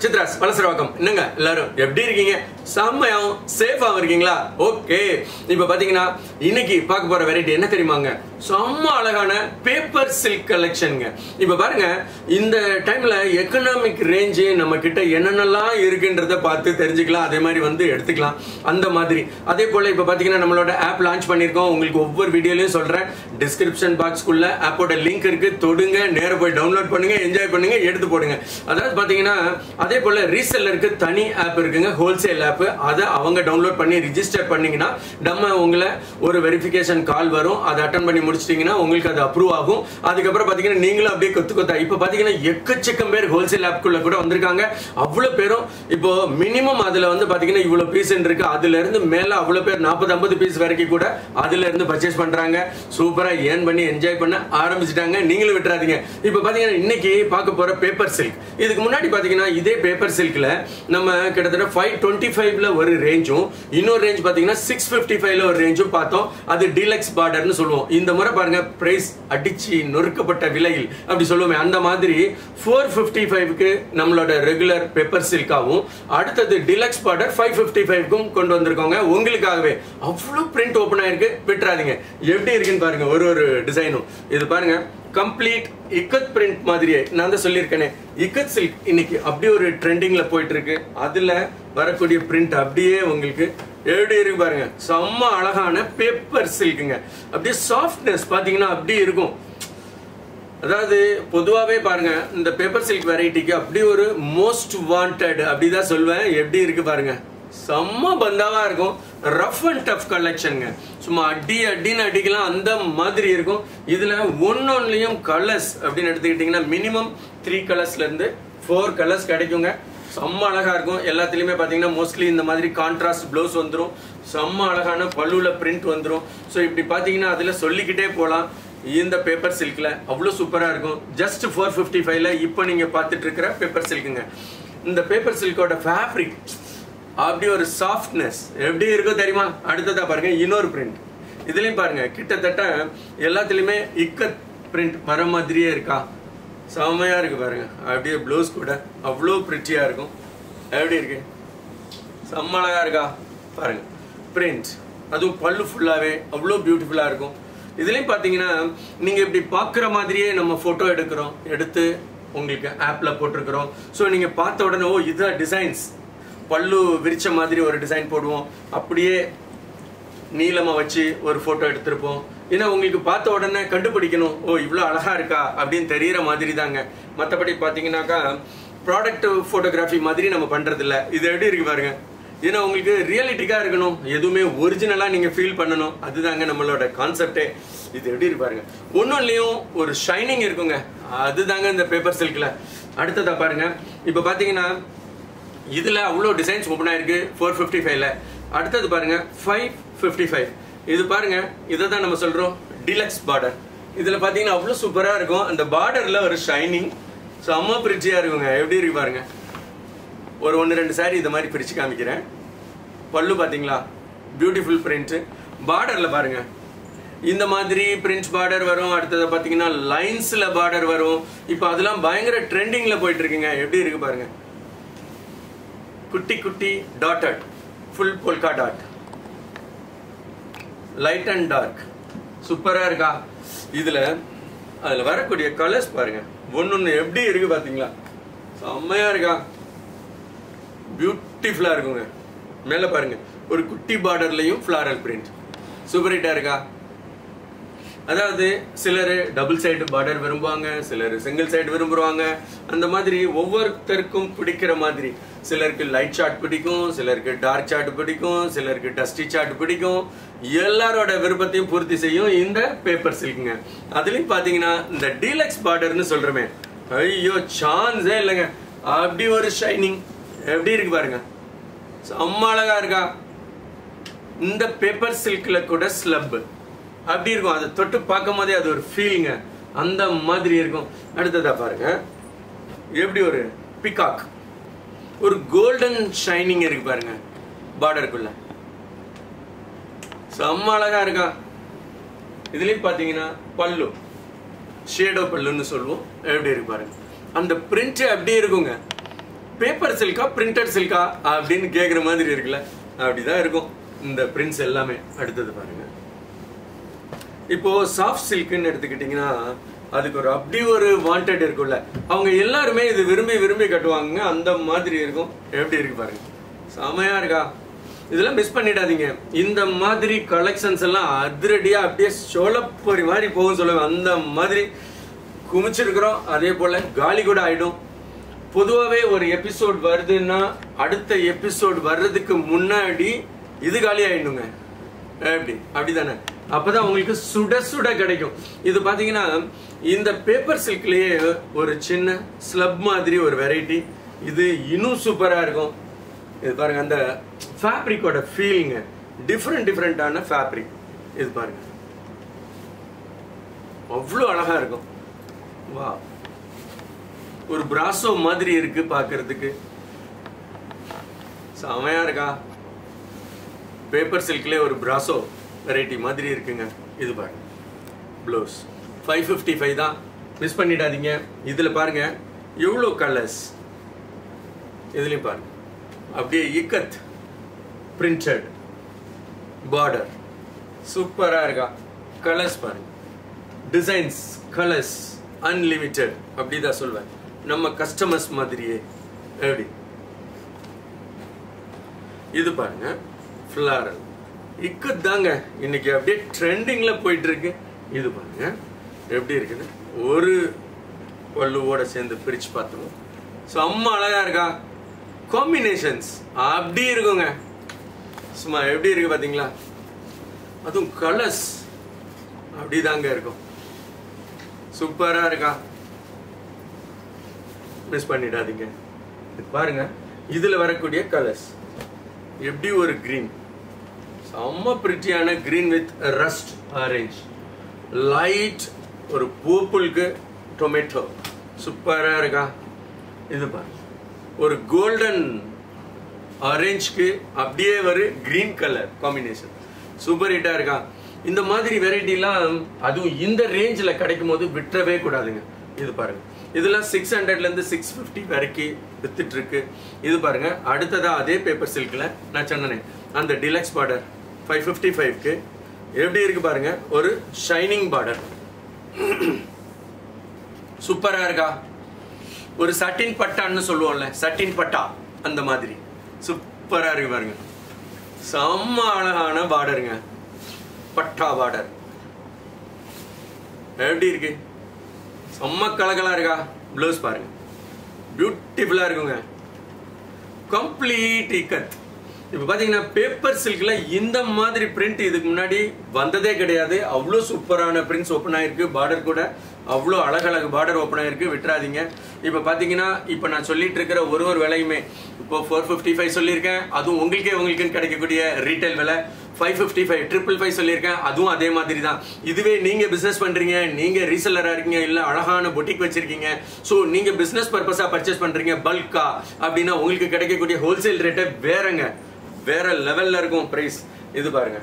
சித்ராஸ் பலசரவாக்கம் என்னங்க எல்லாரும் எப்படி இருக்கீங்க செம்மையாவும் சேஃபாவும் இருக்கீங்களா ஓகே இப்போ பாத்தீங்கன்னா இன்னைக்கு பார்க்க போற வெரைட்டி என்ன தெரியுமாங்க செம்ம அழகான பேப்பர் சில்க் கலெக்ஷனுங்க இப்போ பாருங்க இந்த டைம்ல எக்கனாமிக் ரேஞ்சு நம்ம கிட்ட என்னென்னலாம் இருக்குன்றத பார்த்து தெரிஞ்சுக்கலாம் அதே மாதிரி வந்து எடுத்துக்கலாம் அந்த மாதிரி அதே போல இப்போ பாத்தீங்கன்னா நம்மளோட ஆப் லான்ச் பண்ணியிருக்கோம் உங்களுக்கு ஒவ்வொரு வீடியோலையும் சொல்றேன் டிஸ்கிரிப்ஷன் பாக்ஸ்க்குள்ள ஆப்போட லிங்க் இருக்கு தொடுங்க நேர போய் டவுன்லோட் பண்ணுங்க என்ஜாய் பண்ணுங்க எடுத்து போடுங்க அதாவது பாத்தீங்கன்னா அதே போல ரீசெல்லருக்கு தனி ஆப் இருக்குங்க ஹோல்சேல் ஆப் அதை அவங்க டவுன்லோட் பண்ணி ரிஜிஸ்டர் பண்ணீங்கன்னா நம்ம உங்களை ஒரு வெரிஃபிகேஷன் கால் வரும் அதை அட்டன் பண்ணி முடிச்சிட்டீங்கன்னா உங்களுக்கு அது அப்ரூவ் ஆகும் அதுக்கப்புறம் பாத்தீங்கன்னா நீங்களும் அப்படியே கொத்து கொத்தா இப்போ பாத்தீங்கன்னா எக்கச்சக்கம் பேர் ஹோல்சேல் ஆப்குள்ள கூட வந்திருக்காங்க அவ்வளவு பேரும் இப்போ மினிமம் அதுல வந்து பாத்தீங்கன்னா இவ்வளவு பீஸ் இருக்கு அதுல இருந்து மேல அவ்வளவு பேர் நாற்பது ஐம்பது பீஸ் வரைக்கும் கூட அதுல இருந்து பர்ச்சேஸ் பண்றாங்க சூப்பரா ஏர்ன் பண்ணி என்ஜாய் பண்ண ஆரம்பிச்சிட்டாங்க நீங்களும் விட்டுறாதீங்க இப்போ பாத்தீங்கன்னா இன்னைக்கு பார்க்க போற பேப்பர் சில்க் இதுக்கு முன்னாடி பாத்தீங்கன்னா இதே பேப்பர் சில்க்ல நம்ம கிட்டத்தட்ட ஃபைவ் டுவெண்ட்டி ஃபைவ்ல ஒரு ரேஞ்சும் இன்னொரு ரேஞ்ச் பாத்தீங்கன்னா சிக்ஸ் பிப்டி ஃபைவ்ல ஒரு ரேஞ்சும் பார்த்தோம் அது டீலக்ஸ் பார்டர்னு சொல்லுவோம் இந்த முறை பாருங்க பிரைஸ் அடிச்சு நொறுக்கப்பட்ட விலையில் அப்படி சொல்லுவோமே அந்த மாதிரி ஃபோர் பிப்டி ஃபைவ்க்கு நம்மளோட ரெகுலர் பேப்பர் சில்காவும் அடுத்தது டிலக்ஸ் பார்டர் ஃபைவ் பிப்டி ஃபைவ்க்கும் கொண்டு வந்திருக்கோங்க உங்களுக்காகவே அவ்வளோ பிரிண்ட் ஓப்பன் ஆயிருக்கு விட்டுறாதீங்க எப்படி இருக்குன்னு பாருங்க ஒரு ஒரு டிசைனும் இது பாருங்க கம்ப்ளீட் இக்கத் பிரிண்ட் மாதிரியே நான் தான் சொல்லியிருக்கேனே இக்கத் சில்க் இன்னைக்கு அப்படியே ஒரு ட்ரெண்டிங்ல போயிட்டு இருக்கு அதுல வரக்கூடிய பிரிண்ட் அப்படியே உங்களுக்கு எப்படி இருக்கு பாருங்க செம்ம அழகான பேப்பர் சில்க்குங்க அப்படியே சாஃப்ட்னஸ் பாத்தீங்கன்னா அப்படியே இருக்கும் அதாவது பொதுவாகவே பாருங்க இந்த பேப்பர் சில்க் வெரைட்டிக்கு அப்படி ஒரு மோஸ்ட் வாண்டட் அப்படிதான் சொல்வேன் எப்படி இருக்கு பாருங்க செம்ம பந்தாவா இருக்கும் ரஃப் அண்ட் டஃப் கலெக்ஷனுங்க சும்மா அடி அடின்னு அடிக்கலாம் அந்த மாதிரி இருக்கும் இதுல ஒன்னொன்னுலயும் கலர்ஸ் அப்படின்னு எடுத்துக்கிட்டீங்கன்னா மினிமம் த்ரீ கலர்ஸ்ல இருந்து ஃபோர் கலர்ஸ் கிடைக்குங்க செம்ம அழகா இருக்கும் எல்லாத்துலயுமே பாத்தீங்கன்னா மோஸ்ட்லி இந்த மாதிரி கான்ட்ராஸ்ட் ப்ளவுஸ் வந்துடும் செம்ம அழகான பல்லுல பிரிண்ட் வந்துடும் ஸோ இப்படி பாத்தீங்கன்னா அதுல சொல்லிக்கிட்டே போலாம் இந்த பேப்பர் சில்க்ல அவ்வளோ சூப்பரா இருக்கும் ஜஸ்ட் ஃபோர் ஃபிஃப்டி ஃபைவ்ல இப்போ நீங்க பார்த்துட்டு இருக்கிற பேப்பர் சில்க்குங்க இந்த பேப்பர் சில்கோட ஃபேப்ரிக் அப்படி ஒரு சாஃப்ட்னஸ் எப்படி இருக்கும் தெரியுமா அடுத்ததா பாருங்க இன்னொரு பிரிண்ட் இதுலயும் பாருங்க கிட்டத்தட்ட எல்லாத்துலயுமே இக்கத் பிரிண்ட் வர மாதிரியே இருக்கா செம்மையா இருக்கு பாருங்க அப்படியே ப்ளவுஸ் கூட அவ்வளோ பிரிட்டியா இருக்கும் எப்படி இருக்கு செம்ம அழகா இருக்கா பாருங்க பிரிண்ட் அதுவும் பல்லு ஃபுல்லாவே அவ்வளோ பியூட்டிஃபுல்லா இருக்கும் இதுலயும் பாத்தீங்கன்னா நீங்க இப்படி பாக்குற மாதிரியே நம்ம போட்டோ எடுக்கிறோம் எடுத்து உங்களுக்கு ஆப்ல போட்டிருக்கிறோம் ஸோ நீங்க பார்த்த உடனே ஓ இதுதான் டிசைன்ஸ் பல்லு விரிச்ச மாதிரி ஒரு டிசைன் போடுவோம் அப்படியே நீளமா வச்சு ஒரு போட்டோ எடுத்திருப்போம் ஏன்னா உங்களுக்கு பார்த்த உடனே கண்டுபிடிக்கணும் ஓ இவ்வளோ அழகா இருக்கா அப்படின்னு தெரியற மாதிரி தாங்க மற்றபடி பார்த்தீங்கன்னாக்கா ப்ராடக்ட் ஃபோட்டோகிராஃபி மாதிரி நம்ம பண்றது இல்ல இது எப்படி இருக்கு பாருங்க ஏன்னா உங்களுக்கு ரியலிட்டிக்கா இருக்கணும் எதுவுமே ஒரிஜினலா நீங்க ஃபீல் பண்ணணும் அதுதாங்க நம்மளோட கான்செப்டே இது எப்படி இருக்கு பாருங்க ஒன்றும் ஒரு ஷைனிங் இருக்குங்க அதுதாங்க இந்த பேப்பர் சில்க்ல அடுத்ததா பாருங்க இப்போ பாத்தீங்கன்னா இதுல அவ்வளோ டிசைன்ஸ் ஓப்பன் ஆயிருக்கு ஃபோர் ஃபிஃப்டி ஃபைவ்ல அடுத்தது பாருங்க ஃபைவ் ஃபிஃப்டி ஃபைவ் இது பாருங்க இதை தான் நம்ம சொல்றோம் டிலக்ஸ் பார்டர் இதுல பாத்தீங்கன்னா அவ்வளோ சூப்பரா இருக்கும் அந்த பார்டர்ல ஒரு ஷைனிங் செம்ம பிரிச்சியா இருக்குங்க எப்படி இருக்கு பாருங்க ஒரு ஒன்று ரெண்டு சாரி இந்த மாதிரி பிரிச்சு காமிக்கிறேன் பல்லு பாத்தீங்களா பியூட்டிஃபுல் பிரிண்ட் பார்டர்ல பாருங்க இந்த மாதிரி பிரிண்ட் பார்டர் வரும் அடுத்தது பாத்தீங்கன்னா லைன்ஸ்ல பார்டர் வரும் இப்போ அதெல்லாம் பயங்கர ட்ரெண்டிங்ல போயிட்டு இருக்குங்க எப்படி இருக்கு பாருங்க குட்டி குட்டி dotted full polka dot light and dark சூப்பரா இருக்கா இதுல அதுல வரக்கூடிய கலர்ஸ் பாருங்க ஒன்னொன்னு எப்படி இருக்கு பாத்தீங்களா செம்மையா இருக்கா பியூட்டிஃபுல்லா இருக்குங்க மேல பாருங்க ஒரு குட்டி பார்டர்லயும் ஃபிளாரல் பிரிண்ட் சூப்பர் ஹிட்டா இருக்கா அதாவது சிலர் டபுள் சைடு பார்டர் விரும்புவாங்க சிலர் சிங்கிள் சைடு விரும்புவாங்க அந்த மாதிரி ஒவ்வொருத்தருக்கும் பிடிக்கிற மாதிரி சிலருக்கு லைட் ஷார்ட் பிடிக்கும் சிலருக்கு டார்க் ஷார்ட் பிடிக்கும் சிலருக்கு டஸ்டி ஷார்ட் பிடிக்கும் எல்லாரோட விருப்பத்தையும் பூர்த்தி செய்யும் இந்த பேப்பர் சில்க்குங்க அதுலயும் பாத்தீங்கன்னா இந்த டீலக்ஸ் பார்டர்னு சொல்றமே ஐயோ சான்ஸே இல்லைங்க அப்படி ஒரு ஷைனிங் எப்படி இருக்கு பாருங்க செம்ம அழகா இருக்கா இந்த பேப்பர் சில்க்ல கூட ஸ்லப் அப்படி இருக்கும் அதை தொட்டு பார்க்கும் போதே அது ஒரு ஃபீலிங்க அந்த மாதிரி இருக்கும் அடுத்ததா பாருங்க எப்படி ஒரு பிகாக் ஒரு கோல்டன் ஷைனிங் இருக்கு பாருங்க பார்டருக்குள்ள செம்ம அழகா இருக்கா இதுலயும் பாத்தீங்கன்னா பல்லு ஷேடோ பல்லுன்னு சொல்லுவோம் எப்படி இருக்கு பாருங்க அந்த பிரிண்ட் அப்படியே இருக்குங்க பேப்பர் சில்கா பிரிண்டட் சில்கா அப்படின்னு கேக்குற மாதிரி இருக்குல்ல அப்படிதான் இருக்கும் இந்த பிரிண்ட்ஸ் எல்லாமே அடுத்தது பாருங்க இப்போ சாஃப்ட் சில்க்னு எடுத்துக்கிட்டிங்கன்னா அதுக்கு ஒரு அப்படி ஒரு வாண்டட் இருக்கும்ல அவங்க எல்லாருமே இது விரும்பி விரும்பி கட்டுவாங்க அந்த மாதிரி இருக்கும் எப்படி இருக்கு பாருங்க செமையா இருக்கா இதெல்லாம் மிஸ் பண்ணிடாதீங்க இந்த மாதிரி கலெக்ஷன்ஸ் எல்லாம் அதிரடியா அப்படியே சோளப்பொரி மாதிரி போகும் சொல்லுவேன் அந்த மாதிரி குமிச்சிருக்கிறோம் அதே போல காலி கூட ஆயிடும் பொதுவாகவே ஒரு எபிசோட் வருதுன்னா அடுத்த எபிசோட் வர்றதுக்கு முன்னாடி இது காலி ஆயிடணுங்க எப்படி அப்படிதானே அப்பதான் உங்களுக்கு சுட சுட கிடைக்கும் இது பாத்தீங்கன்னா இந்த பேப்பர் சில்க்லயே ஒரு சின்ன ஸ்லப் மாதிரி ஒரு வெரைட்டி இது இன்னும் சூப்பரா இருக்கும் இது பாருங்க அந்த ஃபேப்ரிக்கோட ஃபீலிங்க டிஃப்ரெண்ட் டிஃப்ரெண்டான ஃபேப்ரிக் இது பாருங்க அவ்வளோ அழகா இருக்கும் வா ஒரு பிராசோ மாதிரி இருக்கு பார்க்கிறதுக்கு செமையா இருக்கா பேப்பர் சில்க்ல ஒரு பிராசோ வெரைட்டி மாதிரி இருக்குங்க இது பாருங்க ப்ளவுஸ் ஃபைவ் ஃபிஃப்டி ஃபைவ் தான் மிஸ் பண்ணிடாதீங்க இதில் பாருங்க எவ்வளோ கலர்ஸ் இதுலேயும் பாருங்க அப்படியே இக்கத் பிரிண்டட் பார்டர் சூப்பராக இருக்கா கலர்ஸ் பாருங்க டிசைன்ஸ் கலர்ஸ் அன்லிமிட்டெட் அப்படி தான் சொல்வேன் நம்ம கஸ்டமர்ஸ் மாதிரியே எப்படி இது பாருங்க ஃப்ளாரல் இக்கு தாங்க இன்னைக்கு அப்படியே ட்ரெண்டிங்ல போயிட்டு இருக்கு இது பாருங்க எப்படி இருக்குன்னு ஒரு பல்லுவோட சேர்ந்து பிரிச்சு பார்த்துருவோம் செம்ம அழகா இருக்கா காம்பினேஷன்ஸ் அப்படி இருக்குங்க சும்மா எப்படி இருக்கு பாத்தீங்களா அதுவும் கலர்ஸ் அப்படிதாங்க இருக்கும் சூப்பரா இருக்கா மிஸ் பண்ணிடாதீங்க இது பாருங்க இதுல வரக்கூடிய கலர்ஸ் எப்படி ஒரு கிரீன் செம்ம பிரிட்டியான green with rust orange light ஒரு பூப்புளுக்கு டொமேட்டோ சூப்பரா இருக்கா இது பாருங்க ஒரு கோல்டன் ஆரஞ்சுக்கு அப்படியே ஒரு கிரீன் கலர் காம்பினேஷன் சூப்பர் ஹிட்டா இருக்கா இந்த மாதிரி வெரைட்டிலாம் அதுவும் இந்த ரேஞ்சில் கிடைக்கும் போது விட்டுறவே கூடாதுங்க இது பாருங்க இதெல்லாம் சிக்ஸ் ஹண்ட்ரட்ல இருந்து சிக்ஸ் ஃபிஃப்டி வரைக்கும் வித்துட்டு இருக்கு இது பாருங்க அடுத்ததா அதே பேப்பர் சில்க்ல நான் சொன்னேன் அந்த டிலக்ஸ் பார்டர் ஃபைவ் ஃபிஃப்டி ஃபைவ்க்கு எப்படி இருக்கு பாருங்க ஒரு ஷைனிங் பார்டர் சூப்பரா இருக்கா ஒரு சட்டின் பட்டான்னு சொல்லுவோம்ல சட்டின் பட்டா அந்த மாதிரி சூப்பரா இருக்கு பாருங்க செம்ம அழகான பார்டருங்க பட்டா பார்டர் எப்படி இருக்கு செம்ம கலகலா இருக்கா ப்ளவுஸ் பாருங்க பியூட்டிஃபுல்லா இருக்குங்க கம்ப்ளீட் இக்கத் இப்போ பார்த்தீங்கன்னா பேப்பர் சில்கில் இந்த மாதிரி பிரிண்ட் இதுக்கு முன்னாடி வந்ததே கிடையாது அவ்வளோ சூப்பரான பிரிண்ட்ஸ் ஓப்பன் ஆயிருக்கு பார்டர் கூட அவ்வளோ அழகழகு பார்டர் ஓப்பன் ஆயிருக்கு விட்டுறாதீங்க இப்போ பார்த்தீங்கன்னா இப்போ நான் சொல்லிட்டு இருக்கிற ஒரு ஒரு விலையுமே இப்போ ஃபோர் ஃபிஃப்டி ஃபைவ் சொல்லியிருக்கேன் அதுவும் உங்களுக்கே உங்களுக்குன்னு கிடைக்கக்கூடிய ரீட்டைல் விலை five fifty five triple five சொல்லியிருக்கேன் அதுவும் அதே மாதிரி தான் இதுவே நீங்கள் பிஸ்னஸ் பண்ணுறீங்க நீங்கள் ரீசெல்லராக இருக்கீங்க இல்லை அழகான பொட்டிக் வச்சிருக்கீங்க ஸோ நீங்கள் பிஸ்னஸ் பர்பஸாக பர்ச்சேஸ் பண்ணுறீங்க பல்கா அப்படின்னா உங்களுக்கு கிடைக்கக்கூடிய ஹோல்சேல் ரேட்டை வேறங்க வேற லெவல்ல இருக்கும் பிரைஸ் இது பாருங்க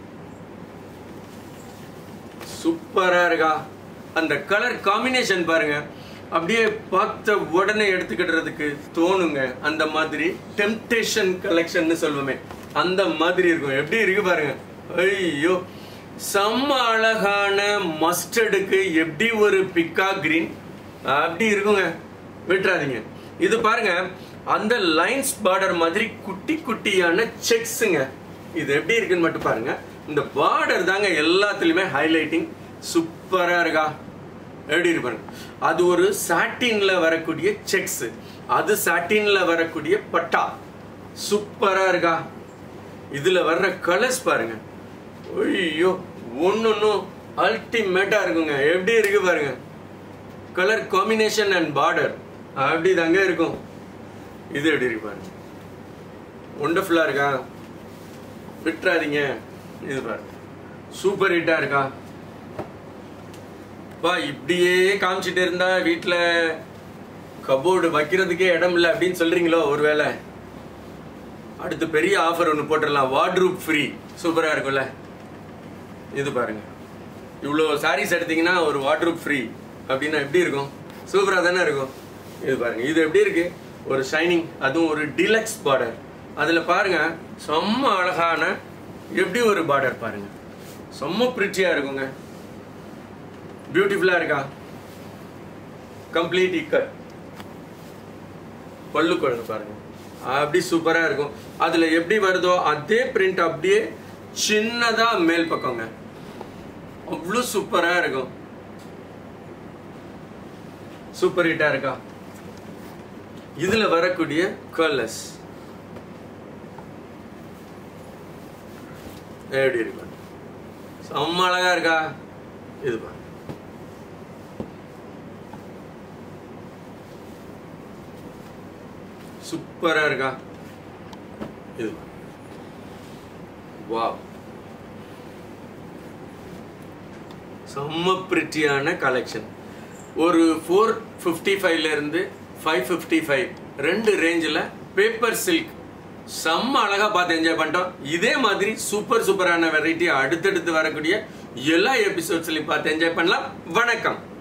சூப்பரா இருக்கா அந்த கலர் காம்பினேஷன் பாருங்க அப்படியே பார்த்த உடனே எடுத்துக்கிடுறதுக்கு தோணுங்க அந்த மாதிரி டெம்டேஷன் கலெக்ஷன் சொல்லுவோமே அந்த மாதிரி இருக்கும் எப்படி இருக்கு பாருங்க ஐயோ செம்ம அழகான மஸ்டர்டுக்கு எப்படி ஒரு பிக்கா கிரீன் அப்படி இருக்குங்க விட்டுறாதீங்க இது பாருங்க அந்த லைன்ஸ் பார்டர் மாதிரி குட்டி குட்டியான செக்ஸுங்க இது எப்படி இருக்குன்னு மட்டும் பாருங்க இந்த பார்டர் தாங்க எல்லாத்துலயுமே ஹைலைட்டிங் சூப்பரா இருக்கா எப்படி இருக்கு பாருங்க அது ஒரு சாட்டின்ல வரக்கூடிய செக்ஸ் அது சாட்டின்ல வரக்கூடிய பட்டா சூப்பரா இருக்கா இதுல வர்ற கலர்ஸ் பாருங்க ஐயோ ஒன்னொன்னும் அல்டிமேட்டா இருக்குங்க எப்படி இருக்கு பாருங்க கலர் காம்பினேஷன் அண்ட் பார்டர் அப்படி தாங்க இருக்கும் இது எப்படி இருக்கு பாருங்க ஒண்டர்ஃபுல்லா இருக்கா விட்டுறாதீங்க இது பாருங்க சூப்பர் ஹிட்டா இருக்கா பா இப்படியே காமிச்சிட்டு இருந்தா வீட்டுல கபோர்டு வைக்கிறதுக்கே இடம் இல்லை அப்படின்னு சொல்றீங்களோ ஒருவேளை அடுத்து பெரிய ஆஃபர் ஒன்று போட்டுடலாம் வார்ட்ரூப் ஃப்ரீ சூப்பரா இருக்கும்ல இது பாருங்க இவ்வளோ சாரீஸ் எடுத்தீங்கன்னா ஒரு வார்ட்ரூப் ஃப்ரீ அப்படின்னா எப்படி இருக்கும் சூப்பரா தானே இருக்கும் இது பாருங்க இது எப்படி இருக்கு ஒரு ஷைனிங் அதுவும் ஒரு டிலக்ஸ் பார்டர் அதுல பாருங்க செம்ம அழகான எப்படி ஒரு பார்டர் பாருங்க செம்ம பிரிட்டியா இருக்குங்க பியூட்டிஃபுல்லா இருக்கா கம்ப்ளீட் இக்கட் பல்லு குழந்தை பாருங்க அப்படி சூப்பரா இருக்கும் அதுல எப்படி வருதோ அதே பிரிண்ட் அப்படியே சின்னதா மேல் பக்கங்க அவ்வளோ சூப்பரா இருக்கும் சூப்பர் ஹிட்டா இருக்கா இதுல வரக்கூடிய கலர்ஸ் எப்படி இருக்கு செம்ம அழகா இருக்கா இது பாருங்க சூப்பரா இருக்கா இது வா செம்ம பிரிட்டியான கலெக்ஷன் ஒரு ஃபோர் ஃபிஃப்டி ஃபைவ்ல இருந்து ஃபைவ் ஃபிஃப்டி ஃபைவ் ரெண்டு ரேஞ்சில் பேப்பர் சில்க் செம்ம அழகா பார்த்து என்ஜாய் பண்ணிட்டோம் இதே மாதிரி சூப்பர் சூப்பரான வெரைட்டி அடுத்தடுத்து வரக்கூடிய எல்லா எபிசோட்ஸ்லையும் பார்த்து என்ஜாய் பண்ணலாம் வணக்கம்